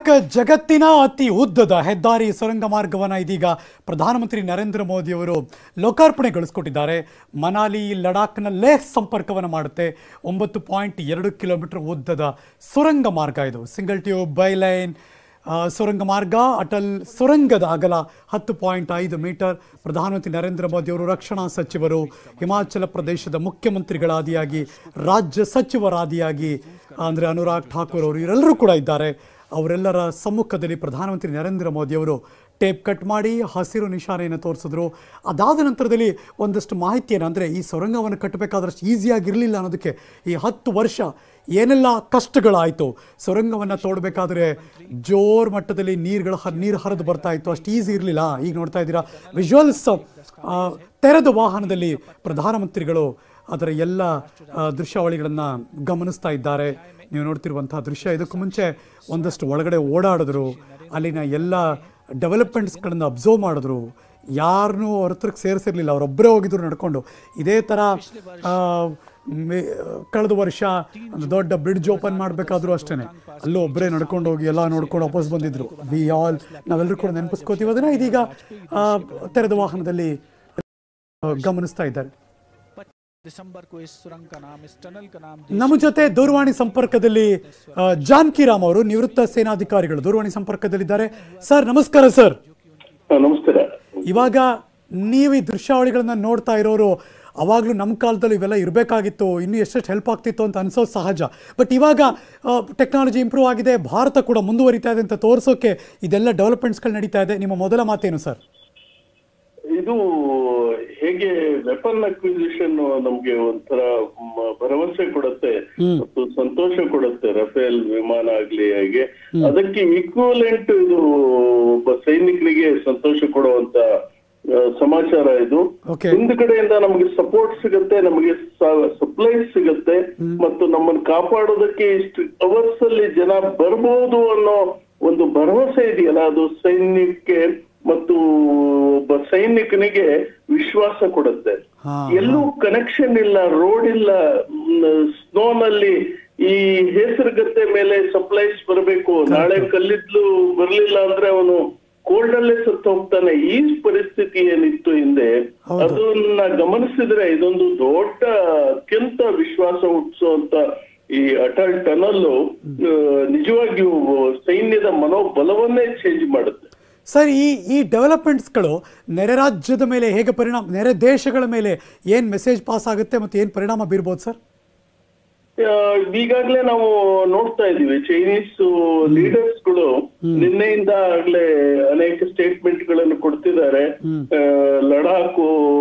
ಲಡಾಖ್ ಜಗತ್ತಿನ ಅತಿ ಉದ್ದದ ಹೆದ್ದಾರಿ ಸುರಂಗ ಮಾರ್ಗವನ್ನು ಇದೀಗ ಪ್ರಧಾನಮಂತ್ರಿ ನರೇಂದ್ರ ಮೋದಿಯವರು ಲೋಕಾರ್ಪಣೆಗೊಳಿಸ್ಕೊಟ್ಟಿದ್ದಾರೆ ಮನಾಲಿ ಲಡಾಖ್ನ ಲೇಹ್ ಸಂಪರ್ಕವನ್ನು ಮಾಡುತ್ತೆ ಒಂಬತ್ತು ಪಾಯಿಂಟ್ ಎರಡು ಕಿಲೋಮೀಟರ್ ಉದ್ದದ ಸುರಂಗ ಮಾರ್ಗ ಇದು ಸಿಂಗಲ್ ಟ್ಯೂಬ್ ಬೈಲೈನ್ ಆ, ಸುರಂಗ ಮಾರ್ಗ ಅಟಲ್ ಸುರಂಗದ ಅಗಲ ಹತ್ತು ಪಾಯಿಂಟ್ ಐದು ಮೀಟರ್ ಪ್ರಧಾನಮಂತ್ರಿ ನರೇಂದ್ರ ಮೋದಿಯವರು ರಕ್ಷಣಾ ಸಚಿವರು ಹಿಮಾಚಲ ಪ್ರದೇಶದ ಮುಖ್ಯಮಂತ್ರಿಗಳಾದಿಯಾಗಿ ರಾಜ್ಯ ಸಚಿವರಾದಿಯಾಗಿ ಅಂದರೆ ಅನುರಾಗ್ ಠಾಕೂರ್ ಅವರು ಇವರೆಲ್ಲರೂ ಕೂಡ ಇದ್ದಾರೆ ಅವರೆಲ್ಲರ ಸಮ್ಮುಖದಲ್ಲಿ ಪ್ರಧಾನಮಂತ್ರಿ ನರೇಂದ್ರ ಮೋದಿಯವರು ಟೇಪ್ ಕಟ್ ಮಾಡಿ ಹಸಿರು ನಿಶಾನೆಯನ್ನು ತೋರಿಸಿದ್ರು ಅದಾದ ನಂತರದಲ್ಲಿ ಒಂದಷ್ಟು ಮಾಹಿತಿಯನ್ನು ಅಂದರೆ ಈ ಸೊರಂಗವನ್ನು ಕಟ್ಟಬೇಕಾದಷ್ಟು ಈಸಿಯಾಗಿರಲಿಲ್ಲ ಅನ್ನೋದಕ್ಕೆ ಈ ಹತ್ತು ವರ್ಷ ಏನೆಲ್ಲ ಕಷ್ಟಗಳಾಯಿತು ಸೊರಂಗವನ್ನು ತೋಡಬೇಕಾದ್ರೆ ಜೋರ್ ಮಟ್ಟದಲ್ಲಿ ನೀರುಗಳು ಹ ನೀರು ಹರಿದು ಬರ್ತಾ ಇತ್ತು ಅಷ್ಟು ಈಸಿ ಇರಲಿಲ್ಲ ಈಗ ನೋಡ್ತಾ ಇದ್ದೀರಾ ವಿಜುವಲ್ಸ್ ತೆರೆದ ವಾಹನದಲ್ಲಿ ಪ್ರಧಾನಮಂತ್ರಿಗಳು ಅದರ ಎಲ್ಲ ಆ, ದೃಶ್ಯಾವಳಿಗಳನ್ನು ಗಮನಿಸ್ತಾ ಇದ್ದಾರೆ ನೀವು ನೋಡ್ತಿರುವಂತಹ ದೃಶ್ಯ ಇದಕ್ಕೂ ಮುಂಚೆ ಒಂದಷ್ಟು ಒಳಗಡೆ ಓಡಾಡಿದ್ರು ಅಲ್ಲಿನ ಎಲ್ಲ ಡೆವಲಪ್ಮೆಂಟ್ಸ್ಗಳನ್ನು ಅಬ್ಸರ್ವ್ ಮಾಡಿದ್ರು ಯಾರನ್ನೂ ಅವ್ರ ಹತ್ರಕ್ಕೆ ಸೇರಿಸಿರ್ಲಿಲ್ಲ ಅವರೊಬ್ಬರೇ ಹೋಗಿದ್ರು ನಡ್ಕೊಂಡು ಇದೇ ಥರ ಆ, ಮೇ- ಕಳೆದ ವರ್ಷ ಒಂದು ದೊಡ್ಡ ಬ್ರಿಡ್ಜ್ ಓಪನ್ ಮಾಡಬೇಕಾದ್ರೂ ಅಷ್ಟೇ ಅಲ್ಲೂ ಒಬ್ಬರೇ ನಡ್ಕೊಂಡು ಹೋಗಿ ಎಲ್ಲ ನೋಡ್ಕೊಂಡು ವಾಪಸ್ ಬಂದಿದ್ರು ವಿ ಆಲ್ ನಾವೆಲ್ಲರೂ ಕೂಡ ನೆನಪಿಸ್ಕೋತೀವಿ ಅದನ್ನ ಇದೀಗ ಆ, ತೆರೆದ ವಾಹನದಲ್ಲಿ ಆ, ಗಮನಿಸ್ತಾ ಇದ್ದಾರೆ दिसंबर को इस सुरंग का नाम इस टनल का नाम ನಮ್ಮ ಜೊತೆ ದೂರವಾಣಿ ಸಂಪರ್ಕದಲ್ಲಿ ಆ, ಜಾನಕಿ ರಾಮ್ ಅವರು ನಿವೃತ್ತ ಸೇನಾಧಿಕಾರಿಗಳು ದೂರವಾಣಿ ಸಂಪರ್ಕದಲ್ಲಿದ್ದಾರೆ ಸರ್ ನಮಸ್ಕಾರ ಸರ್ ಹಾ, ನಮಸ್ಕಾರ ಇವಾಗ ನೀವು ಈ ದೃಶ್ಯಾವಳಿಗಳನ್ನ ನೋಡ್ತಾ ಇರೋರು ಅವಾಗಲೂ ನಮ್ಮ ಕಾಲದಲ್ಲಿ ಇವೆಲ್ಲ ಇರಬೇಕಾಗಿತ್ತು ಇನ್ನೂ ಎಷ್ಟೆಷ್ಟು ಹೆಲ್ಪ್ ಆಗ್ತಿತ್ತು ಅಂತ ಅನ್ಸೋದು ಸಹಜ ಬಟ್ ಇವಾಗ ಟೆಕ್ನಾಲಜಿ ಇಂಪ್ರೂವ್ ಆಗಿದೆ ಭಾರತ ಕೂಡ ಮುಂದುವರಿತಾ ಇದೆ ಅಂತ ತೋರಿಸೋಕೆ ಇದೆಲ್ಲ ಡೆವಲಪ್ಮೆಂಟ್ಸ್ಗಳು ನಡೀತಾ ಇದೆ ನಿಮ್ಮ ಮೊದಲ ಮಾತೇನು ಸರ್ ಇದು ಹೇಗೆ ವೆಪನ್ ಅಕ್ವಿಸಿಷನ್ ನಮ್ಗೆ ಒಂಥರ ಮ- ಭರವಸೆ ಕೊಡುತ್ತೆ ಮತ್ತು ಸಂತೋಷ ಕೊಡುತ್ತೆ ರಫೇಲ್ ವಿಮಾನ ಆಗ್ಲಿ ಹಾಗೆ ಅದಕ್ಕೆ ಈಕ್ವಲೆಂಟ್ ಇದು ಒಬ್ಬ ಸೈನಿಕರಿಗೆ ಸಂತೋಷ ಕೊಡುವಂತ ಆ, ಸಮಾಚಾರ ಇದು Okay. ಹಿಂದ್ಗಡೆಯಿಂದ ನಮಗೆ ಸಪೋರ್ಟ್ ಸಿಗುತ್ತೆ ನಮಗೆ ಸಪ್ಲೈ ಸಿಗುತ್ತೆ ಮತ್ತು ನಮ್ಮನ್ನು ಕಾಪಾಡೋದಕ್ಕೆ ಇಷ್ಟು ಅವರ್ಸ್ ಅಲ್ಲಿ ಜನ ಬರ್ಬೋದು ಅನ್ನೋ ಒಂದು ಭರವಸೆ ಇದೆಯಲ್ಲ ಅದು ಸೈನ್ಯಕ್ಕೆ ಮತ್ತು ಒಬ್ಬ ಸೈನಿಕನಿಗೆ ವಿಶ್ವಾಸ ಕೊಡುತ್ತೆ ಹಾ, ಎಲ್ಲೂ ಕನೆಕ್ಷನ್ ಇಲ್ಲ ರೋಡ್ ಇಲ್ಲ ಸ್ನೋನಲ್ಲಿ ಈ ಹೇಸರಗತ್ತೆ ಮೇಲೆ ಸಪ್ಲೈಸ್ ಬರಬೇಕು ನಾಳೆ ಕಲ್ಲಿದ್ಲು ಬರ್ಲಿಲ್ಲ ಅಂದ್ರೆ ಅವನು ಕೋಲ್ಡ್ ಅಲ್ಲೇ ಸತ್ತು ಹೋಗ್ತಾನೆ ಈ ಪರಿಸ್ಥಿತಿ ಏನಿತ್ತು ಹಿಂದೆ ಹೌದು. ಅದನ್ನ ಗಮನಿಸಿದ್ರೆ ಇದೊಂದು ದೊಡ್ಡ ಅತ್ಯಂತ ವಿಶ್ವಾಸ ಹುಟ್ಟಿಸುವಂತ ಈ ಅಟಲ್ ಟನಲ್ ನಿಜವಾಗಿಯೂ ಸೈನ್ಯದ ಮನೋಬಲವನ್ನೇ ಚೇಂಜ್ ಮಾಡುತ್ತೆ ಸರ್ ಈ ಈ ಡೆವಲಪ್ಮೆಂಟ್ಸ್ಗಳು ನೆರೆ ರಾಜ್ಯದ ಮೇಲೆ ಹೇಗೆ ಪರಿಣಾಮ ನೆರೆ ದೇಶಗಳ ಮೇಲೆ ಏನು ಮೆಸೇಜ್ ಪಾಸ್ ಆಗುತ್ತೆ ಮತ್ತು ಏನು ಪರಿಣಾಮ ಬೀರ್ಬೋದು ಸರ್ ಆ, ಈಗಾಗ್ಲೇ ನಾವು ನೋಡ್ತಾ ಇದೀವಿ ಚೈನೀಸ್ ಲೀಡರ್ಸ್ ಗಳು ನಿನ್ನೆಯಿಂದ ಆಗ್ಲೇ ಅನೇಕ ಸ್ಟೇಟ್ಮೆಂಟ್ ಗಳನ್ನು ಕೊಡ್ತಿದ್ದಾರೆ ಆ, ಲಡಾಖ್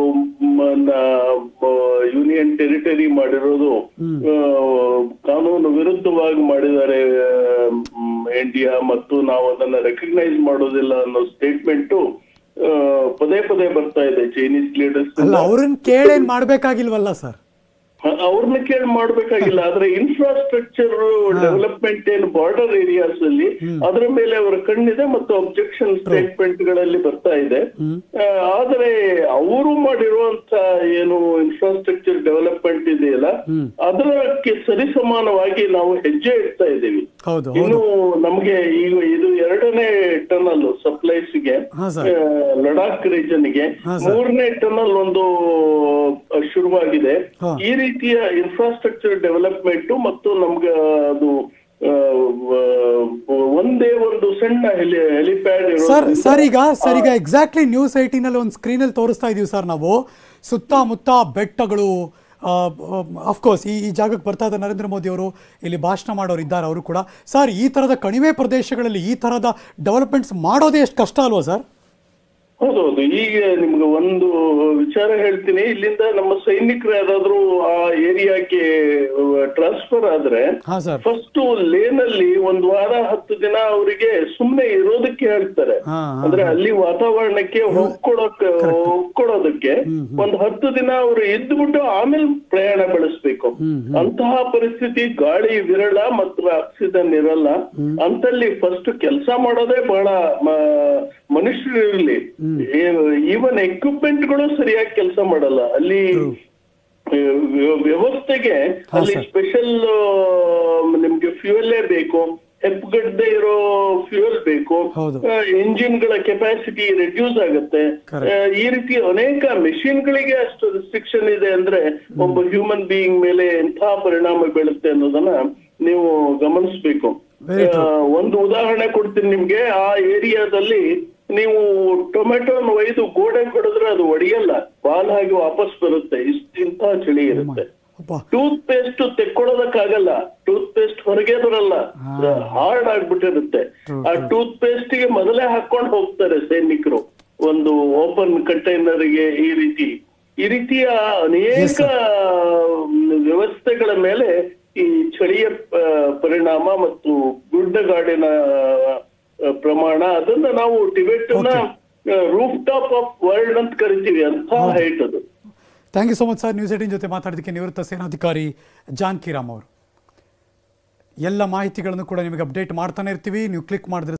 ಯೂನಿಯನ್ ಟೆರಿಟರಿ ಮಾಡಿರೋದು ಆ, ಕಾನೂನು ವಿರುದ್ಧವಾಗಿ ಮಾಡಿದ್ದಾರೆ ಇಂಡಿಯಾ ಮತ್ತು ನಾವು ಅದನ್ನ ರೆಕಗ್ನೈಸ್ ಮಾಡೋದಿಲ್ಲ ಅನ್ನೋ ಸ್ಟೇಟ್ಮೆಂಟ್ ಪದೇ ಪದೇ ಬರ್ತಾ ಇದೆ ಚೈನೀಸ್ ಲೀಡರ್ಸ್ ಅಲ್ಲ ಅವ್ರನ್ನ ಕೇಳೇನು ಮಾಡಬೇಕಾಗಿಲ್ವಲ್ಲ ಸರ್ ಅವ್ರನ್ನ ಕೇಳಿ ಮಾಡ್ಬೇಕಾಗಿಲ್ಲ ಆದ್ರೆ ಇನ್ಫ್ರಾಸ್ಟ್ರಕ್ಚರ್ ಡೆವಲಪ್ಮೆಂಟ್ ಏನು ಬಾರ್ಡರ್ ಏರಿಯಾಸ್ ಅಲ್ಲಿ ಅದರ ಮೇಲೆ ಅವರ ಕಣ್ಣಿದೆ ಮತ್ತು ಅಬ್ಜೆಕ್ಷನ್ ಸ್ಟೇಟ್ಮೆಂಟ್ ಗಳಲ್ಲಿ ಬರ್ತಾ ಇದೆ ಆ, ಆದ್ರೆ ಅವರು ಮಾಡಿರುವಂತ ಏನು ಇನ್ಫ್ರಾಸ್ಟ್ರಕ್ಚರ್ ಡೆವಲಪ್ಮೆಂಟ್ ಇದೆಯಲ್ಲ ಅದಕ್ಕೆ ಸರಿಸಮಾನವಾಗಿ ನಾವು ಹೆಜ್ಜೆ ಇಡ್ತಾ ಇದ್ದೀವಿ ಹೌದು ಇನ್ನು ನಮ್ಗೆ ಈಗ ಇದು ಎರಡನೇ ಟನಲ್ ಸಪ್ಲೈಸ್ಗೆ ಹಾ, ಸರ್. ಲಡಾಖ್ ರೀಜನ್ ಗೆ ಹಾ, ಸರ್. ಮೂರನೇ ಟನಲ್ ಒಂದು ಆ, ಶುರುವಾಗಿದೆ ಹಾ. ಈ ರೀತಿಯ ಇನ್ಫ್ರಾಸ್ಟ್ರಕ್ಚರ್ ಡೆವಲಪ್ಮೆಂಟ್ ಮತ್ತು ನಮ್ಗೆ ಅದು ಆ, ವ- ಒಂದೇ ಒಂದು ಸಣ್ಣ ಹೆಲಿ ಹೆಲಿಪ್ಯಾಡ್ ಸರ್ ಸರ್ ಈಗ ಸರ್ ಈಗ ಎಕ್ಸಾಕ್ಟ್ಲಿ ನ್ಯೂಸ್ ಏಯ್ಟೀನಲ್ಲಿ ಒಂದು ಸ್ಕ್ರೀನಲ್ಲಿ ತೋರಿಸ್ತಾ ಇದೀವಿ ಸರ್ ನಾವು ಸುತ್ತಮುತ್ತ ಬೆಟ್ಟಗಳು ಅಫ್ಕೋರ್ಸ್ ಈ ಈ ಜಾಗಕ್ಕೆ ಬರ್ತಾ ಇದ್ದ ನರೇಂದ್ರ ಮೋದಿ ಅವರು ಇಲ್ಲಿ ಭಾಷಣ ಮಾಡೋರು ಇದ್ದಾರೆ ಅವರು ಕೂಡ ಸರ್ ಈ ಥರದ ಕಣಿವೆ ಪ್ರದೇಶಗಳಲ್ಲಿ ಈ ಥರದ ಡೆವಲಪ್ಮೆಂಟ್ಸ್ ಮಾಡೋದೇ ಎಷ್ಟು ಕಷ್ಟ ಅಲ್ವಾ ಸರ್ ಹೌದೌದು ಈಗ ನಿಮ್ಗೆ ಒಂದು ವಿಚಾರ ಹೇಳ್ತೀನಿ ಇಲ್ಲಿಂದ ನಮ್ಮ ಸೈನಿಕರು ಯಾರಾದ್ರೂ ಆ ಏರಿಯಾಕ್ಕೆ ಟ್ರಾನ್ಸ್ಫರ್ ಆದ್ರೆ ಹಾಂ ಸರ್ ಫಸ್ಟ್ ಲೇನ್ ಅಲ್ಲಿ ಒಂದ್ ವಾರ ಹತ್ತು ದಿನ ಅವರಿಗೆ ಸುಮ್ನೆ ಇರೋದಕ್ಕೆ ಹೇಳ್ತಾರೆ ಹಾ, ಹಾ, ಅಂದ್ರೆ ಅಲ್ಲಿ ವಾತಾವರಣಕ್ಕೆ ಹೊಕ್ಕೊಳಕ್ ಹೊಕ್ಕೊಳೋದಕ್ಕೆ ಒಂದ್ ಹತ್ತು ದಿನ ಅವರು ಇದ್ಬಿಟ್ಟು ಆಮೇಲೆ ಪ್ರಯಾಣ ಬೆಳೆಸ್ಬೇಕು ಅಂತಹ ಪರಿಸ್ಥಿತಿ ಗಾಳಿ ವಿರಳ ಮತ್ತು ಆಕ್ಸಿಜನ್ ಇರಲ್ಲ ಅಂತಲ್ಲಿ ಫಸ್ಟ್ ಕೆಲಸ ಮಾಡೋದೇ ಬಹಳ ಮ- ಮನುಷ್ಯರು ಇರ್ಲಿ ಈವನ್ ಎಕ್ವಿಪ್ಮೆಂಟ್ಗಳು ಸರಿಯಾಗಿ ಕೆಲಸ ಮಾಡಲ್ಲ ಅಲ್ಲಿ ವ್ಯ- ವ್ಯವಸ್ಥೆಗೆ ಅಲ್ಲಿ ಸ್ಪೆಷಲ್ ನಿಮ್ಗೆ ಫ್ಯೂಯಲ್ಲೇ ಬೇಕು ಹೆಪ್ಪಗಡ್ಡೆ ಇರೋ ಫ್ಯೂಯಲ್ ಬೇಕು ಹೌದು. ಇಂಜಿನ್ ಗಳ ಕೆಪಾಸಿಟಿ ರೆಡ್ಯೂಸ್ ಆಗುತ್ತೆ Correct. ಆ, ಈ ರೀತಿ ಅನೇಕ ಮೆಷಿನ್ ಗಳಿಗೆ ಅಷ್ಟು ರಿಸ್ಟ್ರಿಕ್ಷನ್ ಇದೆ ಅಂದ್ರೆ ಒಬ್ಬ ಹ್ಯೂಮನ್ ಬೀಯಿಂಗ್ ಮೇಲೆ ಎಂಥ ಪರಿಣಾಮ ಬೀಳುತ್ತೆ ಅನ್ನೋದನ್ನ ನೀವು ಗಮನಿಸಬೇಕು Very true. ಒಂದು ಉದಾಹರಣೆ ಕೊಡ್ತೀನಿ ನಿಮ್ಗೆ ಆ ಏರಿಯಾದಲ್ಲಿ ನೀವು ಟೊಮೆಟೊನ ಒಯ್ದು ಗೋಡೆ ಹೊಡೆದ್ರೆ ಅದು ಒಡೆಯಲ್ಲ ಬಾಲ್ ಹಾಗೆ ವಾಪಸ್ ಬರುತ್ತೆ ಇಷ್ಟ ಇಂಥ ಚಳಿ ಇರುತ್ತೆ ಅಪ್ಪ ಟೂತ್ ಪೇಸ್ಟ್ ತೆಕ್ಕೊಳ್ಳೋದಕ್ಕಾಗಲ್ಲ ಟೂತ್ ಪೇಸ್ಟ್ ಹೊರಗೆ ಬರಲ್ಲ ಹಾರ್ಡ್ ಆಗ್ಬಿಟ್ಟಿರುತ್ತೆ ಆ ಟೂತ್ ಪೇಸ್ಟ್ ಗೆ ಮೊದಲೇ ಹಾಕೊಂಡು ಹೋಗ್ತಾರೆ ಸೈನಿಕರು ಒಂದು ಓಪನ್ ಕಂಟೈನರ್ ಗೆ ಈ ರೀತಿ ಈ ರೀತಿಯ ಅನೇಕ ವ್ಯವಸ್ಥೆಗಳ ಮೇಲೆ ಈ ಚಳಿಯ ಆ, ಪರಿಣಾಮ ಮತ್ತು ಗುಡ್ಡಗಾಡಿನ ಆ, ಪ್ರಮಾಣ ಅದನ್ನ ನಾವು ಟಿಬೆಟ್ ನ ರೂಫ್ ಟಾಪ್ ಆಫ್ ವರ್ಲ್ಡ್ ಅಂತ ಕರಿತೀವಿ ಅಂತ ಹೈಟ್ ಅದು thank you so much sir news eighteen ಜೊತೆ ಮಾತಾಡೋದಕ್ಕೆ ನಿವೃತ್ತ ಸೇನಾಧಿಕಾರಿ ಜಾನ್ಕಿ ರಾಮ್ ಅವರು ಎಲ್ಲ ಮಾಹಿತಿಗಳನ್ನು ಕೂಡ ನಿಮಗೆ ಅಪ್ಡೇಟ್ ಮಾಡ್ತಾನೆ ಇರ್ತೀವಿ ನೀವು ಕ್ಲಿಕ್ ಮಾಡಿದ್ರೆ